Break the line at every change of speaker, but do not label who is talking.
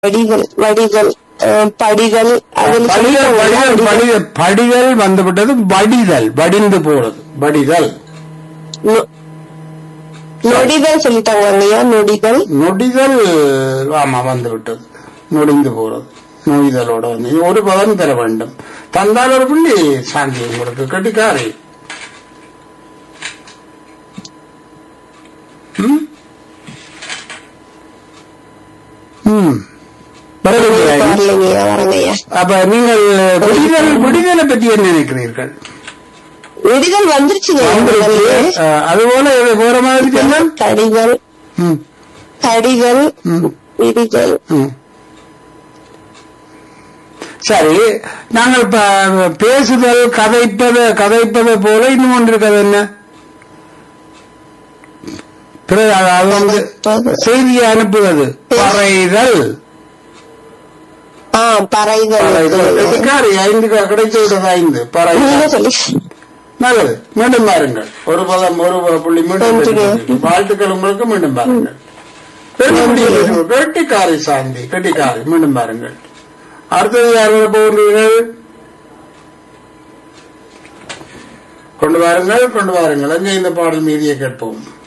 வடிகள் வடிகள் அஹ், படிகள் அதில்
படிகள்
சொல்லிட்டாங்க
படிகள் படிகள் படிகள் வந்துவிட்டது வடிதல் வடிந்து போறது வடிதல்
நொ- நொடிதல் சொல்லிட்டாங்க இல்லையா நொடிதல்
நொடிதல் ஆமா வந்து விட்டது நொடிந்து போறது நொடிதலோட வந்து இது ஒரு பதம் தர வேண்டும் தந்தால் ஒரு புள்ளி சாந்தி உங்களுக்கு கட்டிக்காரை ம்? ம் வரவில்லையா?
வரலைங்கய்யா வரலையா
அப்ப நீங்கள் விடுதல் விடுதலை பற்றி என்ன நினைக்கிறீர்கள்
நொடிதல் வந்துருச்சுங்க முதல்லயே.
அஹ், அதுபோல இது வேற மாதிரி சொன்னால்
தடிகள்
ம்,
தடிகள்
ம்,
விடிகள்
ம். சரி நாங்கள் இப்ப பேசுதல் கதைப்பது கதைப்பது போல இன்னும் ஒன்று இருக்கிறது என்ன பிறகு அது- அது வந்து
கதைப்பது.
செய்தியை அனுப்புவது பறைதல்
ஆ பறைகள்
பறைதல் கட்டிக்காரி ஐந்து க- கிடைத்து விட்டது ஐந்து
நீங்க
பறைதல்
சொல்லி
நல்லது மீண்டும் பாருங்கள் ஒரு பதம் ஒரு ப- புள்ளி மீண்டும்
நன்றி.
பெற்றுக் வாழ்த்துக்கள் உங்களுக்கு மீண்டும் பாருங்கள் கெட்டிக்காரி சாந்தி கெட்டிக்காரி மீண்டும் பாருங்கள் அடுத்தது யார் வர போகிறீர்கள் கொண்டு வாருங்கள் கொண்டு வாருங்கள் அங்கே இந்த பாடல் மீதியை கேட்போம்